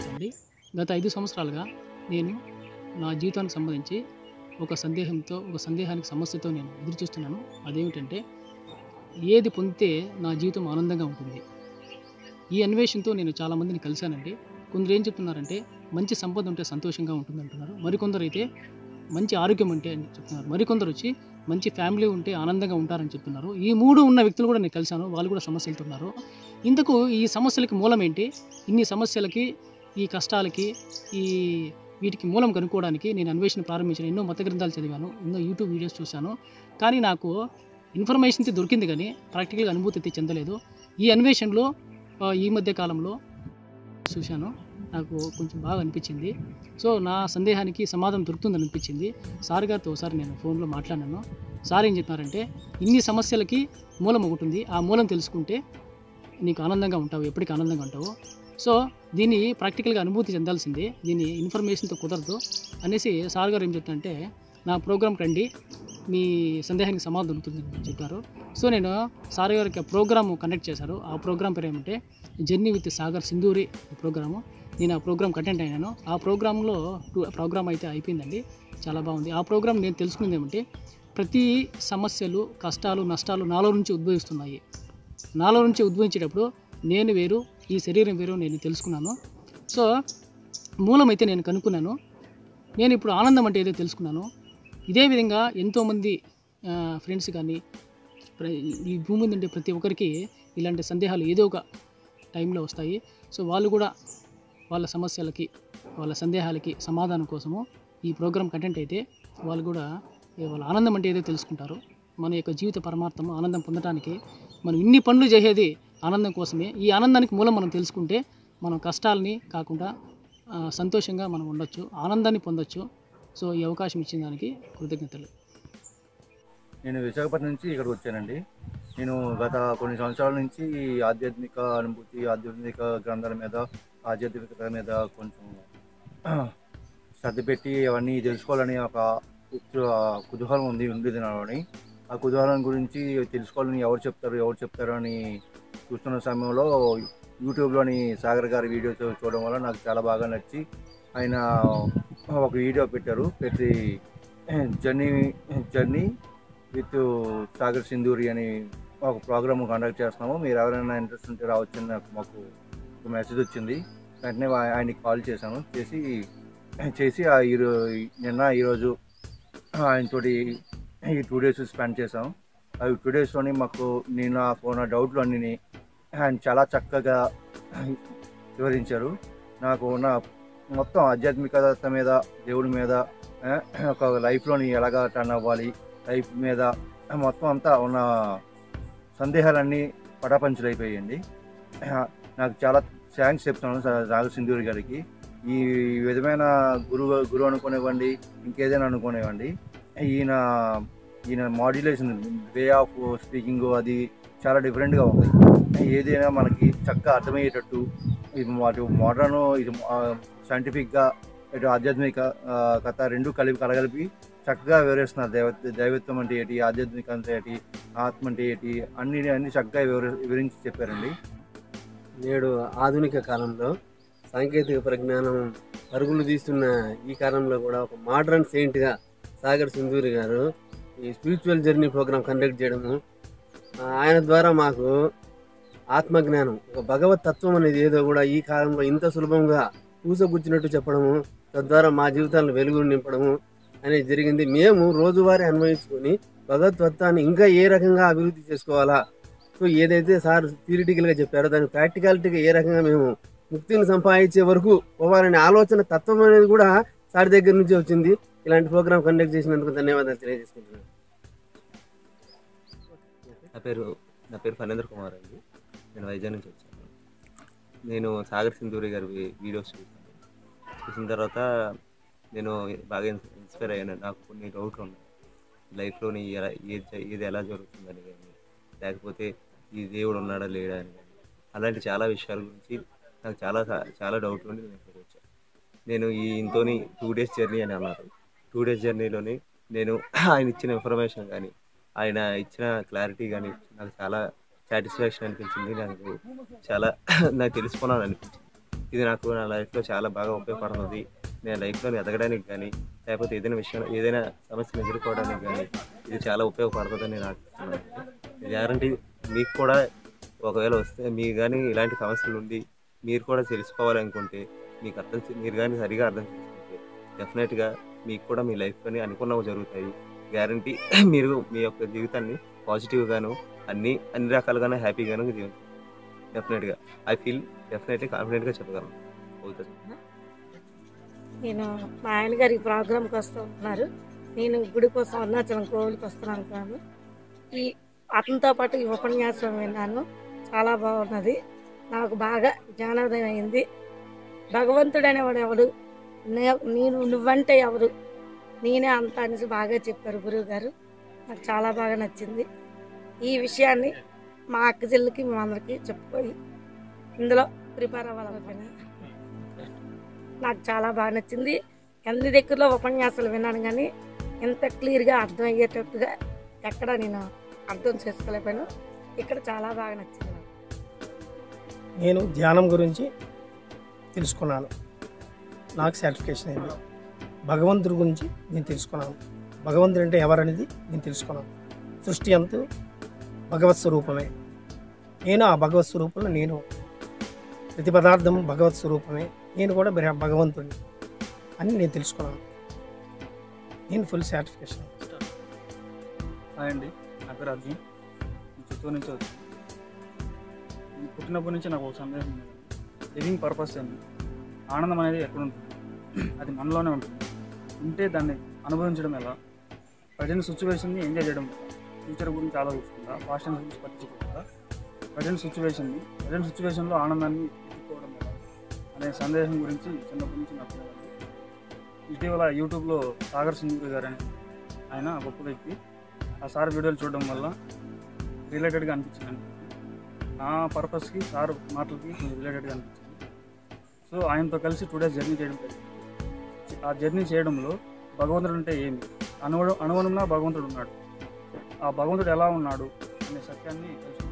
అండి గత ఐదు సంవత్సరాలుగా నేను నా జీవితానికి సంబంధించి ఒక సందేహంతో ఒక సందేహానికి సమస్యతో నేను ఎదురు చూస్తున్నాను అదేమిటంటే ఏది పొందితే నా జీవితం ఆనందంగా ఉంటుంది ఈ అన్వేషణతో నేను చాలామందిని కలిశానండి కొందరు ఏం చెప్తున్నారంటే మంచి సంపద ఉంటే సంతోషంగా ఉంటుంది అంటున్నారు మరికొందరు అయితే మంచి ఆరోగ్యం ఉంటే అని చెప్తున్నారు మరికొందరు వచ్చి మంచి ఫ్యామిలీ ఉంటే ఆనందంగా ఉంటారని చెప్తున్నారు ఈ మూడు ఉన్న వ్యక్తులు కూడా నేను కలిశాను వాళ్ళు కూడా సమస్యలతో ఉన్నారు ఇందుకు ఈ సమస్యలకి మూలం ఏంటి ఇన్ని సమస్యలకి ఈ కష్టాలకి ఈ వీటికి మూలం కనుక్కోవడానికి నేను అన్వేషణ ప్రారంభించాను ఎన్నో మత గ్రంథాలు చదివాను ఎన్నో యూట్యూబ్ వీడియోస్ చూశాను కానీ నాకు ఇన్ఫర్మేషన్ అయితే దొరికింది కానీ ప్రాక్టికల్గా అనుభూతి అయితే చెందలేదు ఈ అన్వేషణలో ఆ, ఈ మధ్య కాలంలో చూశాను నాకు కొంచెం బాగా అనిపించింది సో నా సందేహానికి సమాధానం దొరుకుతుందని అనిపించింది సార్ గారితో ఒకసారి నేను ఫోన్లో మాట్లాడాను సార్ ఏం చెప్పారంటే ఇన్ని సమస్యలకి మూలం ఒకటి ఉంది ఆ మూలం తెలుసుకుంటే నీకు ఆనందంగా ఉంటావు ఎప్పటికీ ఆనందంగా ఉంటావు సో దీన్ని ప్రాక్టికల్గా అనుభూతి చెందాల్సిందే దీన్ని ఇన్ఫర్మేషన్తో కుదరదు అనేసి సార్ గారు ఏం చెప్తారంటే నా ప్రోగ్రామ్కి రండి మీ సందేహానికి సమాధానం దొరుకుతుంది అని చెప్పారు సో నేను సార్ గారికి ప్రోగ్రామ్ కండక్ట్ చేశారు ఆ ప్రోగ్రామ్ పేరు ఏమంటే journey with Sagar Sindhuri program నేను ఆ ప్రోగ్రామ్ అటెండ్ అయినాను ఆ ప్రోగ్రాంలో టూ ప్రోగ్రామ్ అయితే అయిపోయిందండి చాలా బాగుంది ఆ ప్రోగ్రామ్ నేను తెలుసుకున్నది ఏమంటే ప్రతి సమస్యలు కష్టాలు నష్టాలు నాలో నుంచి ఉద్భవిస్తున్నాయి నాలో నుంచి ఉద్భవించేటప్పుడు నేను వేరు ఈ శరీరం వేరు నేను తెలుసుకున్నాను సో మూలం అయితే నేను కనుక్కున్నాను నేను ఇప్పుడు ఆనందం అంటే ఏదో తెలుసుకున్నాను ఇదే విధంగా ఎంతోమంది ఫ్రెండ్స్ కానీ ప్ర- ఈ భూమి మీద ఉండే ప్రతి ఒక్కరికి ఇలాంటి సందేహాలు ఏదో ఒక టైంలో వస్తాయి సో వాళ్ళు కూడా వాళ్ళ సమస్యలకి వాళ్ళ సందేహాలకి సమాధానం కోసము ఈ ప్రోగ్రామ్ కంటెంట్ అయితే వాళ్ళు కూడా ఏ వాళ్ళ ఆనందం అంటే ఏదో తెలుసుకుంటారు మన యొక్క జీవిత పరమార్థం ఆనందం పొందడానికి మనం ఇన్ని పనులు చేసేది ఆనందం కోసమే ఈ ఆనందానికి మూలం మనం తెలుసుకుంటే మనం కష్టాలని కాకుండా ఆ, సంతోషంగా మనం ఉండొచ్చు ఆనందాన్ని పొందొచ్చు సో ఈ అవకాశం ఇచ్చిన దానికి కృతజ్ఞతలు నేను విశాఖపట్నం నుంచి ఇక్కడికి వచ్చానండి నేను గత కొన్ని సంవత్సరాల నుంచి ఈ ఆధ్యాత్మిక అనుభూతి ఆధ్యాత్మిక గ్రంథాల మీద ఆధ్యాత్మికత మీద కొంచెం శ్రద్ధ పెట్టి అవన్నీ తెలుసుకోవాలని ఒక ఉత్సు- కుతూహలం ఉంది ఉండేది నాలోని ఆ కుతూహలం గురించి తెలుసుకోవాలని ఎవరు చెప్తారు ఎవరు చెప్తారు అని చూస్తున్న సమయంలో యూట్యూబ్లోని సాగర్ గారి వీడియోస్ చూడడం వల్ల నాకు చాలా బాగా నచ్చి ఆయన ఒక వీడియో పెట్టారు పెట్టి journey journey with Sagar Sindhuri అని ఒక ప్రోగ్రామ్ కండక్ట్ చేస్తున్నాము మీరు ఎవరైనా ఇంట్రెస్ట్ ఉంటే రావచ్చని నాకు మాకు ఒక మెసేజ్ వచ్చింది వెంటనే ఆ- ఆయనకి కాల్ చేశాను చేసి చేసి ఆ ఈరో నిన్న ఈరోజు ఆయనతోటి ఈ టూ డేస్ స్పెండ్ చేసాం అవి టూ డేస్లోని మాకు నేను నాకు ఉన్న డౌట్లు అన్నీ ఆయన చాలా చక్కగా వివరించారు నాకు ఉన్న మొత్తం ఆధ్యాత్మికత మీద దేవుడి మీద ఆ, ఒక లైఫ్లోని ఎలాగా టర్న్ అవ్వాలి లైఫ్ మీద మొత్తం అంతా ఉన్న సందేహాలన్నీ పటాపంచులైపోయాయండి నాకు చాలా థ్యాంక్స్ చెప్తున్నాను సా- రాఘవ సింధూరి గారికి ఈ విధమైన గురువు గురువు అనుకునేవ్వండి ఇంకేదైనా అనుకునేవ్వండి ఈయన ఈయన మాడ్యులేషన్ వే ఆఫ్ స్పీకింగ్ అది చాలా డిఫరెంట్గా ఉంది ఏదైనా మనకి చక్కగా అర్థమయ్యేటట్టు ఇది అటు మోడర్న్ ఇది సైంటిఫిక్గా ఇటు ఆధ్యాత్మిక ఆ, కథ రెండు కలిపి కలగలిపి చక్కగా వివరిస్తున్నారు దైవ దైవత్వం అంటే ఏంటి ఆధ్యాత్మిక అంటే ఏంటి ఆత్మ అంటే ఏంటి అన్ని అన్ని చక్కగా వివరి వివరించి చెప్పారండి నేడు ఆధునిక కాలంలో సాంకేతిక పరిజ్ఞానం పరుగులు తీస్తున్న ఈ కాలంలో కూడా ఒక మోడర్న్ సెయింట్గా సాగర్ సింధూరి గారు ఈ స్పిరిచువల్ జర్నీ ప్రోగ్రామ్ కండక్ట్ చేయడము ఆ, ఆయన ద్వారా మాకు ఆత్మజ్ఞానం ఒక భగవత్ తత్వం అనేది ఏదో కూడా ఈ కాలంలో ఇంత సులభంగా పూసగుచ్చినట్టు చెప్పడము తద్వారా మా జీవితాలను వెలుగు నింపడము అనేది జరిగింది మేము రోజువారీ అన్వయించుకొని భగవత్వత్వాన్ని ఇంకా ఏ రకంగా అభివృద్ధి చేసుకోవాలా సో ఏదైతే సార్ థియరిటికల్గా చెప్పారో దాని ప్రాక్టికాలిటీగా ఏ రకంగా మేము ముక్తిని సంపాదించే వరకు పోవాలనే ఆలోచన తత్వం అనేది కూడా సార్ దగ్గర నుంచి వచ్చింది ఇలాంటి ప్రోగ్రామ్ కండక్ట్ చేసినందుకు ధన్యవాదాలు తెలియజేసుకుంటున్నాను నా పేరు నా పేరు ఫణేంద్ర కుమార్ అండి నేను వైజాగ్ నుంచి వచ్చాను నేను సాగర్ సింధూరి గారి వీ- వీడియోస్ చూసాను చూసిన తర్వాత నేను బాగా ఇన్స్- ఇన్స్పైర్ అయ్యాను నాకు కొన్ని డౌట్లు ఉన్నాయి లైఫ్లోని ఎలా ఏది జ- ఏది ఎలా జరుగుతుందని కానీ లేకపోతే ఈ దేవుడు ఉన్నాడా లేడా అని కానీ అలాంటి చాలా విషయాల గురించి నాకు చాలా చాలా డౌట్ ఉండి నేను ఇక్కడికి వచ్చాను నేను ఈ ఇంతోని టూ డేస్ జర్నీ అని అన్నారు టూ డేస్ జర్నీలోని నేను ఆయన ఇచ్చిన ఇన్ఫర్మేషన్ కానీ ఆయన ఇచ్చిన క్లారిటీ కానీ నాకు చాలా సాటిస్ఫాక్షన్ అనిపించింది నాకు చాలా నాకు తెలుసుకున్నాను అనిపించింది ఇది నాకు నా లైఫ్లో చాలా బాగా ఉపయోగపడుతుంది నేను లైఫ్లో ఎదగడానికి కానీ లేకపోతే ఏదైనా విషయం ఏదైనా సమస్యను ఎదుర్కోవడానికి కానీ ఇది చాలా ఉపయోగపడుతుందని నేను ఆశిస్తున్నాను గ్యారంటీ మీకు కూడా ఒకవేళ వస్తే మీకు కానీ ఇలాంటి సమస్యలు ఉండి మీరు కూడా తెలుసుకోవాలనుకుంటే మీకు అర్థం చే- మీరు కానీ సరిగా అర్థం చేసుకుంటే డెఫినెట్గా మీకు కూడా మీ లైఫ్లోని అనుకున్నవి జరుగుతాయి గ్యారంటీ మీరు మీ యొక్క జీవితాన్ని పాజిటివ్గాను అన్ని అన్ని రకాలుగానే హ్యాపీగాను జీవించాలి డెఫినెట్గా ఐ ఫీల్ డెఫినెట్లీ కాన్ఫిడెంట్గా చెప్పగలను అవుతుంది నేను మా ఆయన గారి ప్రోగ్రామ్కి వస్తూ ఉంటున్నారు నేను గుడి కోసం అరుణాచలం కోవిలికి వస్తున్నాను అనుకున్నాను ఈ అతనితో పాటు ఈ ఉపన్యాసం విన్నాను చాలా బాగున్నది నాకు బాగా జ్ఞానోదయం అయింది భగవంతుడు అనేవాడు ఎవడు నే- నేను నువ్వంటే ఎవరు నేనే అంత అనేసి బాగా చెప్పారు గురువు గారు నాకు చాలా బాగా నచ్చింది ఈ విషయాన్ని మా అక్క చెల్లికి మేమందరికీ చెప్పుకొని ఇందులో ప్రిపేర్ అవ్వాలనుకున్నాను నాకు చాలా బాగా నచ్చింది ఎన్ని దగ్గరలో ఉపన్యాసాలు విన్నాను కానీ ఎంత క్లియర్గా అర్థమయ్యేటట్టుగా ఎక్కడ నేను అర్థం చేసుకోలేకపోయాను ఇక్కడ చాలా బాగా నచ్చింది నాకు నేను ధ్యానం గురించి తెలుసుకున్నాను నాకు సాటిస్ఫికేషన్ అయింది భగవంతుడి గురించి నేను తెలుసుకున్నాను భగవంతుడు అంటే ఎవరనేది నేను తెలుసుకున్నాను సృష్టి అంతా భగవత్ స్వరూపమే నేను ఆ భగవత్ స్వరూపంలో నేను ప్రతి పదార్థం భగవత్ స్వరూపమే నేను కూడా భగ- భగవంతుడిని అని నేను తెలుసుకున్నాను నేను ఫుల్ సాటిస్ఫికేషన్ హాయ్ అండి నా పేరు అర్జున్ నేను చిత్తూరు నుంచి వచ్చాను నేను పుట్టినప్పటి నుంచి నాకు ఒక సందేహం ఉంది లివింగ్ పర్పస్ ఏంటి ఆనందం అనేది ఎక్కడ ఉంటుంది అది మనలోనే ఉంటుంది ఉంటే దాన్ని అనుభవించడం ఎలా ప్రజెంట్ సిచ్యువేషన్ని ఎంజాయ్ చేయడం ఎలా ఫ్యూచర్ గురించి ఆలోచించకుండా పాస్ట్ అండ్ గురించి పట్టించుకోకుండా ప్రజెంట్ సిచ్యువేషన్ని ప్రజెంట్ సిచ్యువేషన్లో ఆనందాన్ని ఎత్తుకోవడం ఎలా అనే సందేహం గురించి చిన్నప్పటి నుంచి నాకు ఉంది. ఇటీవల యూట్యూబ్లో సాగర్ సింధూరి గారు అని ఆయన గొప్ప వ్యక్తి ఆ సార్ వీడియోలు చూడడం వల్ల రిలేటెడ్గా అనిపించింది నా పర్పస్కి సార్ మాటలకి కొంచెం రిలేటెడ్గా అనిపించింది సో ఆయనతో కలిసి టూ డేస్ జర్నీ చేయడం జరిగింది ఆ జర్నీ చేయడంలో భగవంతుడు అంటే ఏమి అణువు అణువనున్నా భగవంతుడు ఉన్నాడు ఆ భగవంతుడు ఎలా ఉన్నాడు అనే సత్యాన్ని తెలుసుకున్నాను